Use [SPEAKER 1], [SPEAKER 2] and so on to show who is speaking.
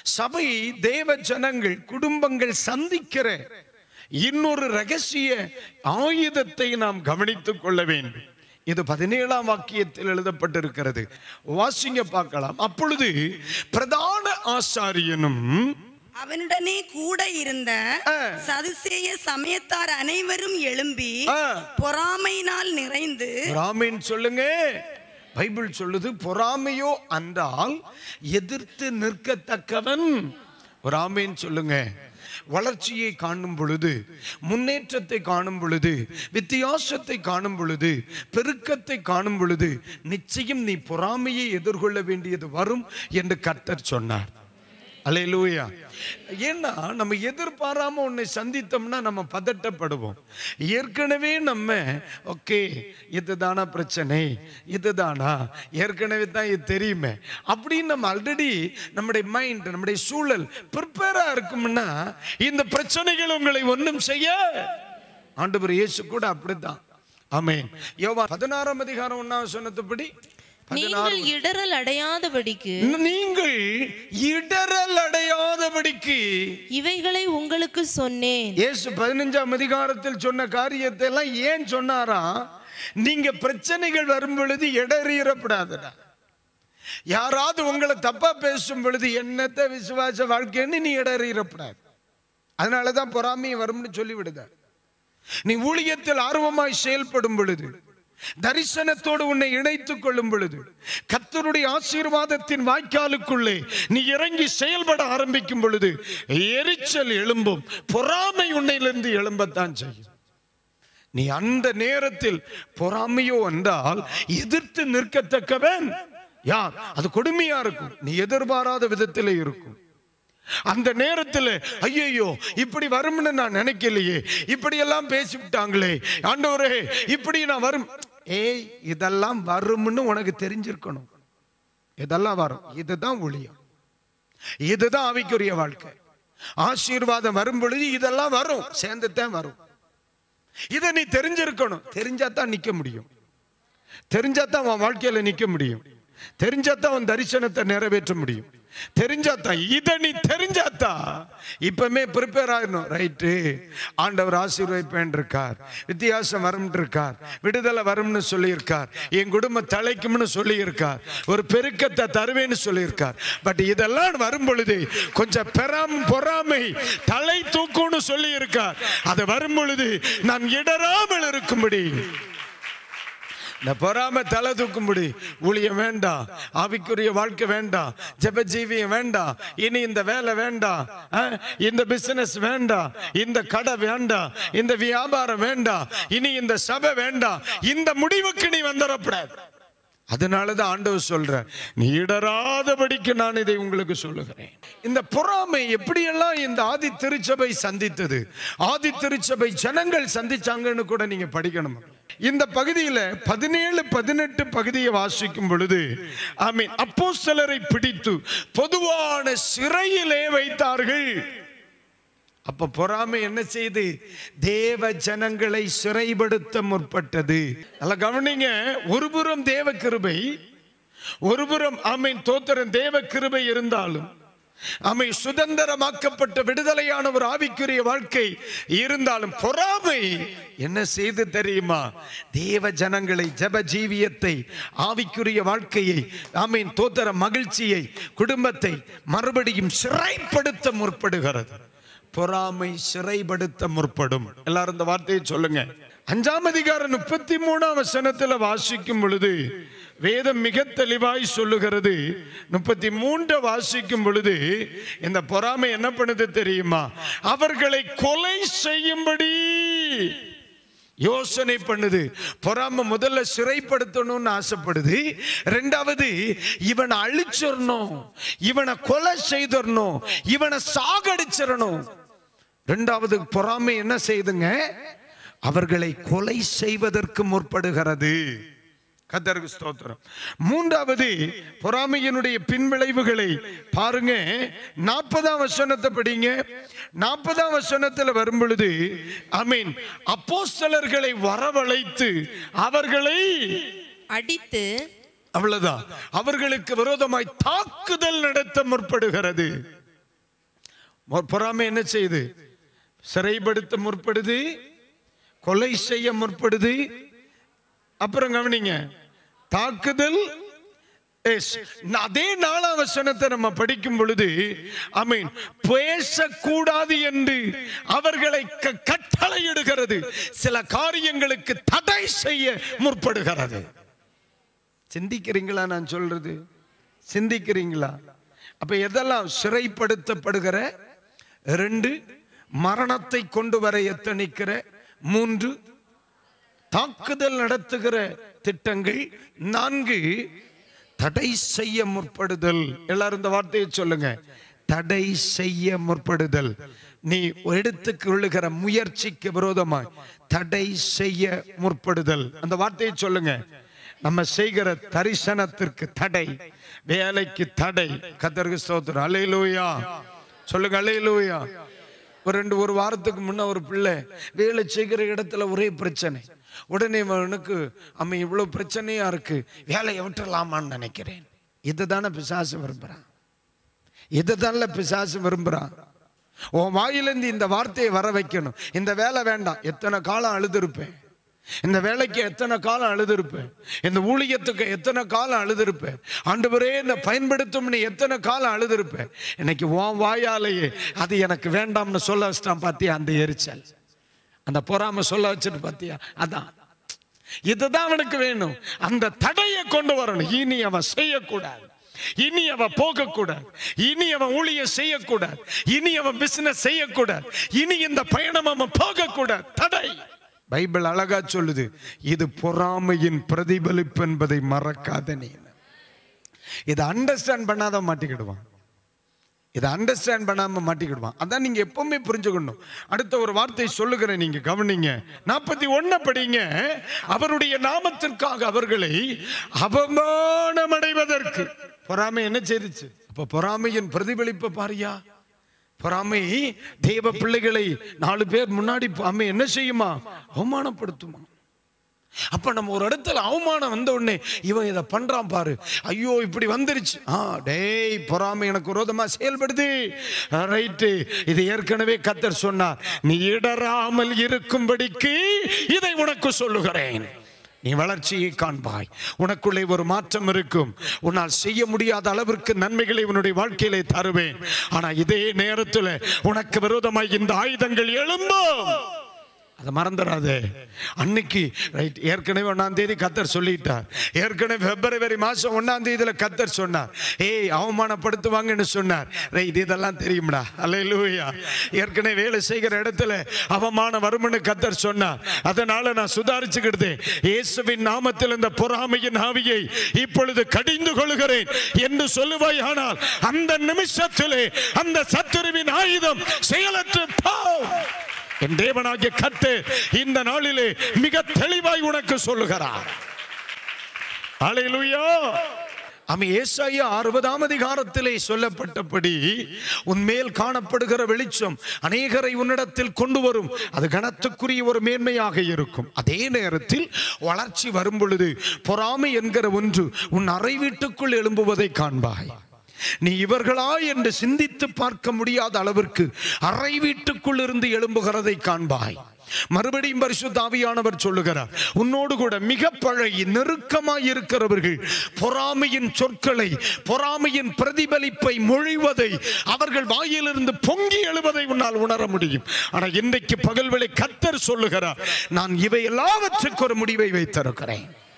[SPEAKER 1] சபை தேவ ஜனங்கள் குடும்பங்கள் சந்திக்கிற இன்னொரு ரகசிய ஆயுதத்தை நாம் கவனித்துக் கொள்ள வேண்டும் இது பதினேழாம் வாக்கியத்தில் எழுதப்பட்டிருக்கிறது வாசிங்க பார்க்கலாம் அப்பொழுது பிரதான ஆசாரியனும்
[SPEAKER 2] அவனுடனே கூட இருந்த
[SPEAKER 1] ஆ.
[SPEAKER 2] சதுசேய சமயத்தார் அனைவரும் எழும்பி
[SPEAKER 1] ஆ.
[SPEAKER 2] பொறாமையினால் நிறைந்து
[SPEAKER 1] பொறாமைன்னு சொல்லுங்க பைபிள் சொல்லுது பொறாமையோ அன்றால் எதிர்த்து நிற்கத்தக்கவன் பொறாமைன்னு சொல்லுங்க வளர்ச்சியை காணும் பொழுது முன்னேற்றத்தை காணும் பொழுது வித்தியாசத்தை காணும் பொழுது பெருக்கத்தை காணும் பொழுது நிச்சயம் நீ பொறாமையை எதிர்கொள்ள வேண்டியது வரும் என்று கர்த்தர் சொன்னார் அல்லேலூயா ஏன்னா நம்ம எதிர்பாராம உன்னை சந்தித்தோம்னா நம்ம பதட்டப்படுவோம் ஏற்கனவே நம்ம ஓகே இதுதானா பிரச்சனை இதுதானா ஏற்கனவே தான் இது தெரியுமே அப்படின்னு நம்ம ஆல்ரெடி நம்முடைய மைண்ட் நம்முடைய சூழல் ப்ரிப்பேரா இருக்கும்னா இந்த பிரச்சனைகள் உங்களை ஒன்றும் செய்ய ஆண்டவர் இயேசு கூட அப்படித்தான் ஆமென் யோவா பதினாறாம் அதிகாரம் ஒன்னாம் சொன்னதுபடி
[SPEAKER 3] நீங்கள் இடரல் அடையாதபடிக்கு
[SPEAKER 1] நீங்கள் இடரல் அடையாதபடிக்கு
[SPEAKER 3] இவைகளை உங்களுக்கு சொன்னேன்
[SPEAKER 1] இயேசு பதினஞ்சாம் அதிகாரத்தில் சொன்ன காரியத்தை எல்லாம் ஏன் சொன்னாரா நீங்க பிரச்சனைகள் வரும் பொழுது இடறீரப்படாதடா யாராவது உங்களை தப்பா பேசும் பொழுது என்னத்த விசுவாச வாழ்க்கைன்னு நீ இடறீரப்படாது அதனாலதான் பொறாமை வரும்னு சொல்லி விடுதார் நீ ஊழியத்தில் ஆர்வமாய் செயல்படும் பொழுது தரிசனத்தோடு உன்னை இணைத்துக் கொள்ளும் பொழுது கர்த்தருடைய ஆசீர்வாதத்தின் வாய்க்காலுக்குள்ளே நீ இறங்கி செயல்பட ஆரம்பிக்கும் பொழுது எரிச்சல் எழும்பும் பொறாமை உன்னையிலிருந்து எழும்பத்தான் செய்யும் நீ அந்த நேரத்தில் பொறாமையோ என்றால் எதிர்த்து நிற்கத்தக்கவன் யார் அது கொடுமையா இருக்கும் நீ எதிர்பாராத விதத்திலே இருக்கும் அந்த நேரத்தில் ஐயோ இப்படி வரும்னு நான் நினைக்கலையே இப்படி எல்லாம் பேசிவிட்டாங்களே ஆண்டவரே இப்படி நான் வரும் ஏய் இதெல்லாம் வரும்னு உனக்கு தெரிஞ்சிருக்கணும் இதெல்லாம் வரும் இதுதான் ஒளியம் இதுதான் ஆவிக்குரிய வாழ்க்கை ஆசீர்வாதம் வரும் பொழுது இதெல்லாம் வரும் சேர்ந்துதான் வரும் இதை நீ தெரிஞ்சிருக்கணும் தெரிஞ்சாதான் நிக்க முடியும் தெரிஞ்சாதான் உன் வாழ்க்கையில நிக்க முடியும் தெரிஞ்சாதான் உன் தரிசனத்தை நிறைவேற்ற முடியும் தெரிஞ்சாதான் இதை நீ தெரிஞ்சாதான் இப்பமே ப்ரிப்பேர் ஆயிடணும் ரைட்டு ஆண்டவர் ஆசீர்வதிப்பேன் இருக்கார் வித்தியாசம் வரும் இருக்கார் விடுதலை வரும்னு சொல்லியிருக்கார் என் குடும்பம் தலைக்கும்னு சொல்லியிருக்கார் ஒரு பெருக்கத்தை தருவேன்னு சொல்லியிருக்கார் பட் இதெல்லாம் வரும் பொழுது கொஞ்சம் பெறாம பொறாமை தலை தூக்கும்னு சொல்லியிருக்கார் அது வரும் பொழுது நான் இடராமல் இருக்கும்படி இந்த பொறாம தலை தூக்கும்படி ஊழியம் வேண்டாம் ஆவிக்குரிய வாழ்க்கை வேண்டாம் ஜெப ஜீவியம் வேண்டாம் இனி இந்த வேலை வேண்டாம் ஆ? இந்த பிசினஸ் வேண்டாம் இந்த கடை வேண்டாம் இந்த வியாபாரம் வேண்டாம் இனி இந்த சபை வேண்டாம் இந்த முடிவுக்கு நீ வந்துடக்கூடாது அதனாலதான் ஆண்டவர் சொல்ற நீ இடராதபடிக்கு நான் இதை உங்களுக்கு சொல்லுகிறேன் இந்த பொறாமை எப்படியெல்லாம் இந்த ஆதி திருச்சபை சந்தித்தது ஆதி திருச்சபை ஜனங்கள் சந்திச்சாங்கன்னு கூட நீங்க படிக்கணும் இந்த பகுதியில பதினேழு பதினெட்டு பகுதியை வாசிக்கும் பொழுது ஐ மீன் அப்போஸ்தலரை பிடித்து பொதுவான சிறையிலே வைத்தார்கள் அப்ப பொறாமை என்ன செய்து தேவ ஜனங்களை சிறைப்படுத்த முற்பட்டது நல்ல கவனிங்க ஒருபுறம் தேவ கிருபை ஒருபுறம் ஆமீன் தோத்திரம் தேவ கிருபை இருந்தாலும் அமை சுதந்திரமாக்கப்பட்ட விடுதலையான ஒரு ஆவிக்குரிய வாழ்க்கை இருந்தாலும் பொறாமை என்ன செய்து தெரியுமா தேவ ஜனங்களை ஜப ஜீவியத்தை ஆவிக்குரிய வாழ்க்கையை ஆமீன் தோத்திர மகிழ்ச்சியை குடும்பத்தை மறுபடியும் சிறைப்படுத்த முற்படுகிறது பொறாமை சிறைப்படுத்த முற்படும் எல்லாரும் இந்த வார்த்தையை சொல்லுங்க அஞ்சாம் அதிகாரம் முப்பத்தி மூணாம் வசனத்துல வாசிக்கும் பொழுது வேதம் மிக தெளிவாய் சொல்லுகிறது முப்பத்தி மூன்று வாசிக்கும் பொழுது இந்த பொறாமை என்ன பண்ணுது தெரியுமா அவர்களை கொலை செய்யும்படி யோசனை பண்ணுது பொறாம முதல்ல சிறைப்படுத்தணும்னு ஆசைப்படுது ரெண்டாவது இவனை அழிச்சிடணும் இவனை கொலை செய்திடணும் இவனை சாகடிச்சிடணும் ரெண்டாவது பொறாமை என்ன செய்துங்க அவர்களை கொலை செய்வதற்கு முற்படுகிறது கத்தருக்கு ஸ்தோத்திரம் மூன்றாவது பொறாமையினுடைய பின்விளைவுகளை பாருங்க நாற்பதாம் வசனத்தை படிங்க நாற்பதாம் வசனத்தில் வரும் பொழுது அமீன் அப்போஸ்தலர்களை வரவழைத்து அவர்களை
[SPEAKER 3] அடித்து
[SPEAKER 1] அவ்வளவுதான் அவர்களுக்கு விரோதமாய் தாக்குதல் நடத்த முற்படுகிறது மொ- பொறாமை என்ன செய்யுது சிறைப்படுத்த முற்படுது கொலை செய்ய முற்படுது அப்புறம் கவனிங்க தாக்குதல் Yes. அதே நாலாம் வசனத்தை நம்ம படிக்கும் பொழுது ஐ மீன் பேசக்கூடாது என்று அவர்களை க- கட்டளையிடுகிறது சில காரியங்களுக்கு தடை செய்ய முற்படுகிறது சிந்திக்கிறீங்களா நான் சொல்றது சிந்திக்கிறீங்களா அப்ப எதெல்லாம் சிறைப்படுத்தப்படுகிற ரெண்டு மரணத்தை கொண்டு வர எத்தனிக்கிற மூன்று தாக்குதல் நடத்துகிற திட்டங்கள் நான்கு தடை செய்ய முற்படுதல் எல்லாரும் இந்த வார்த்தையை சொல்லுங்க தடை செய்ய முற்படுதல் நீ எடுத்துக் கொள்ளுகிற முயற்சிக்கு விரோதமாய் தடை செய்ய முற்படுதல் அந்த வார்த்தையை சொல்லுங்க நம்ம செய்கிற தரிசனத்திற்கு தடை வேலைக்கு தடை கத்தருக்கு ஸ்தோத்திரம் அலையிலூயா சொல்லுங்க அலையிலூயா ஒரு ரெண்டு ஒரு வாரத்துக்கு முன்ன ஒரு பிள்ளை வேலை செய்கிற இடத்துல ஒரே பிரச்சனை உடனே அவனுக்கு அம்மா இவ்வளவு பிரச்சனையா இருக்கு வேலையை விட்டுறலாமான்னு நினைக்கிறேன் இதுதானே பிசாசு விரும்புறான் இதுதான்ல பிசாசு விரும்புறான் உன் வாயிலிருந்து இந்த வார்த்தையை வர வைக்கணும் இந்த வேலை வேண்டாம் எத்தனை காலம் அழுதுருப்பேன் இந்த வேலைக்கு எத்தனை காலம் அழுதுருப்பேன் இந்த ஊழியத்துக்கு எத்தனை காலம் அழுதுருப்பேன் ஆண்டவரே என்னை பயன்படுத்தும் நீ எத்தனை காலம் அழுதுருப்பேன் இன்னைக்கு உன் வாயாலேயே அது எனக்கு வேண்டாம்னு சொல்ல வச்சிட்டான் பாத்தியா அந்த எரிச்சல் அந்த பொறாம சொல்ல வச்சுட்டு பாத்தியா அதான் இதுதான் அவனுக்கு வேணும் அந்த தடையை கொண்டு வரணும் இனி அவன் செய்யக்கூடாது இனி அவன் போகக்கூடாது இனி அவன் ஊழியம் செய்யக்கூடாது இனி அவன் பிசினஸ் செய்யக்கூடாது இனி இந்த பயணம் அவன் போகக்கூடாது தடை பைபிள் அழகா சொல்லுது இது பொறாமையின் பிரதிபலிப்பு என்பதை மறக்காத நீ இதை அண்டர்ஸ்டாண்ட் பண்ணாத மாட்டிக்கிடுவான் இதை அண்டர்ஸ்டாண்ட் பண்ணாம மாட்டிக்கிடுவான் அதான் நீங்க எப்பவுமே புரிஞ்சுக்கணும் அடுத்த ஒரு வார்த்தை சொல்லுகிறேன் நீங்க கவனிங்க நாற்பத்தி ஒண்ண படிங்க அவருடைய நாமத்திற்காக அவர்களை அவமானம் அடைவதற்கு பொறாமை என்ன செய்துச்சு அப்ப பொறாமையின் பிரதிபலிப்பை பாரியா பொறாமை தெய்வ பிள்ளைகளை நாலு பேர் முன்னாடி அம்மை என்ன செய்யுமா அவமானப்படுத்துமா அப்ப நம்ம ஒரு இடத்துல அவமானம் வந்த உடனே இவன் இதை பண்றான் பாரு ஐயோ இப்படி வந்துருச்சு ஆ டேய் பொறாமை எனக்கு விரோதமா செயல்படுது ரைட்டு இது ஏற்கனவே கத்தர் சொன்னார் நீ இடராமல் இருக்கும்படிக்கு இதை உனக்கு சொல்லுகிறேன் நீ வளர்ச்சியை காண்பாய் உனக்குள்ளே ஒரு மாற்றம் இருக்கும் உன்னால் செய்ய முடியாத அளவிற்கு நன்மைகளை உன்னுடைய வாழ்க்கையிலே தருவேன் ஆனா இதே நேரத்தில் உனக்கு விரோதமாய் இந்த ஆயுதங்கள் எழும்பும் அதை மறந்துடாதே அன்னைக்கு ரைட் ஏற்கனவே ஒன்னாம் தேதி கத்தர் சொல்லிட்டார் ஏற்கனவே பிப்ரவரி மாசம் ஒன்னாம் தேதியில கத்தர் சொன்னார் ஏய் அவமானப்படுத்துவாங்கன்னு சொன்னார் ரைட் இதெல்லாம் தெரியும்டா அல்லேலூயா ஏற்கனவே வேலை செய்கிற இடத்துல அவமானம் வரும்னு கத்தர் சொன்னார் அதனால நான் சுதாரிச்சுக்கிட்டேன் இயேசுவின் நாமத்தில் இந்த பொறாமையின் ஆவியை இப்பொழுது கடிந்து கொள்கிறேன் என்று சொல்லுவாய் ஆனால் அந்த நிமிஷத்திலே அந்த சத்துருவின் ஆயுதம் செயலற்று போ என் தேவனாகிய கத்து இந்த நாளிலே மிக தெளிவாய் உனக்கு சொல்லுகிறார் அல்லேலூயா அமை ஏசாயா அறுபதாம் அதிகாரத்திலே சொல்லப்பட்டபடி உன்மேல் காணப்படுகிற வெளிச்சம் அநேகரை உன்னிடத்தில் கொண்டு வரும் அது கனத்துக்குரிய ஒரு மேன்மையாக இருக்கும் அதே நேரத்தில் வளர்ச்சி வரும் பொழுது பொறாமை என்கிற ஒன்று உன் அறை வீட்டுக்குள் எழும்புவதை காண்பாய் நீ இவர்களா என்று சிந்தித்து பார்க்க முடியாத அளவிற்கு அறை வீட்டுக்குள் இருந்து எழும்புகிறதை காண்பாய் மறுபடியும் பரிசுத்தாவியானவர் சொல்லுகிறார் உன்னோடு கூட மிக பழகி நெருக்கமாய் இருக்கிறவர்கள் பொறாமையின் சொற்களை பொறாமையின் பிரதிபலிப்பை மொழிவதை அவர்கள் வாயிலிருந்து பொங்கி எழுவதை உன்னால் உணர முடியும் ஆனா இன்றைக்கு பகல்வேளை கத்தர் சொல்லுகிறார் நான் இவை எல்லாவற்றுக்கு ஒரு முடிவை வைத்திருக்கிறேன்